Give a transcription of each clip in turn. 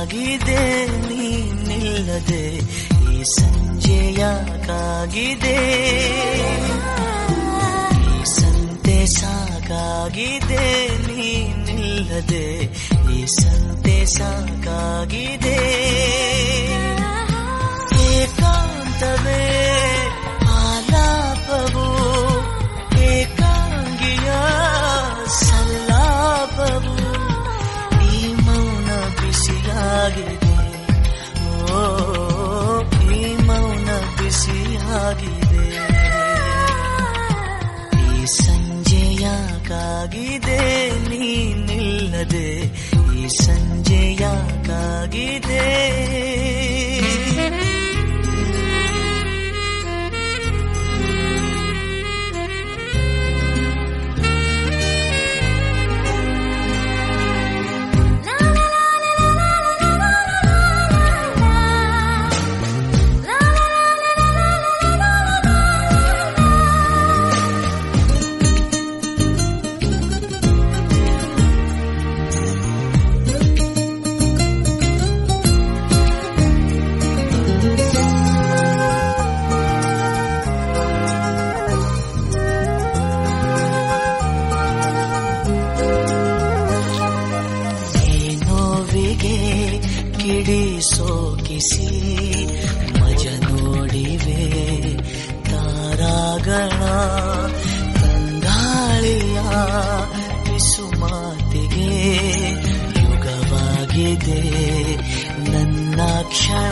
ಕಾಗಿದೆ ನೀನಿಲ್ಲದೆ ಈ ಸಂಜೆಯ ಕಾಗಿದೆ ಈ ಸಂತೆ ಸಾಕಾಗಿದೆ ನೀನಿಲ್ಲದೆ ಈ ಸಂತೆ ಸಾಕಾಗಿದೆ ಏಕಾಂತವೇ ಆಲಾಪವು ಏಕಾಂಗಿಯ ಸಲ್ಲಾಪವು ಈ ಮೌನ ಬಿಸಿಯಾಗಿದೆ ಓ ಈ ಮೌನ ಬಿಸಿಯಾಗಿದೆ ಈ ಸಂಜೆಯಾಕಾಗಿದೆ ನೀನಿಲ್ಲದೆ ಈ ಸಂಜೆಯಾಕಾಗಿದೆ ಈ ನೋವಿಗೆ ಕಿಡಿ ಸೋಕಿಸಿ ಮಜ ನೋಡಿವೆ ತಾರಾಗಳ ತಂಗಾಳಿಯ ಪಿಸುಮಾತಿಗೆ ಯುಗವಾಗಿದೆ ನನ್ನ ಕ್ಷಣ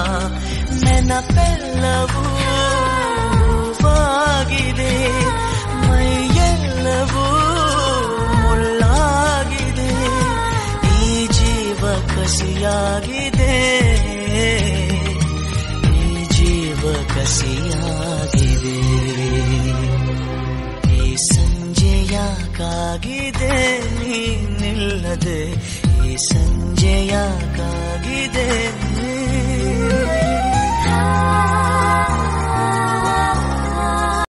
ನೆನಪೆಲ್ಲವೂ ಹೂವಾಗಿದೆ ಮೈಯೆಲ್ಲವೂ ಮುಳ್ಳಾಗಿದೆ ಈ ಜೀವ ಕಸಿಯಾಗಿದೆ ಈ ಜೀವ ಕಸಿಯಾಗಿದೆ ಈ ಸಂಜೆಯಾಕಾಗಿದೆ ನೀನಿಲ್ಲದೆ ಈ ಸಂಜೆಯಾಕಾಗಿದೆ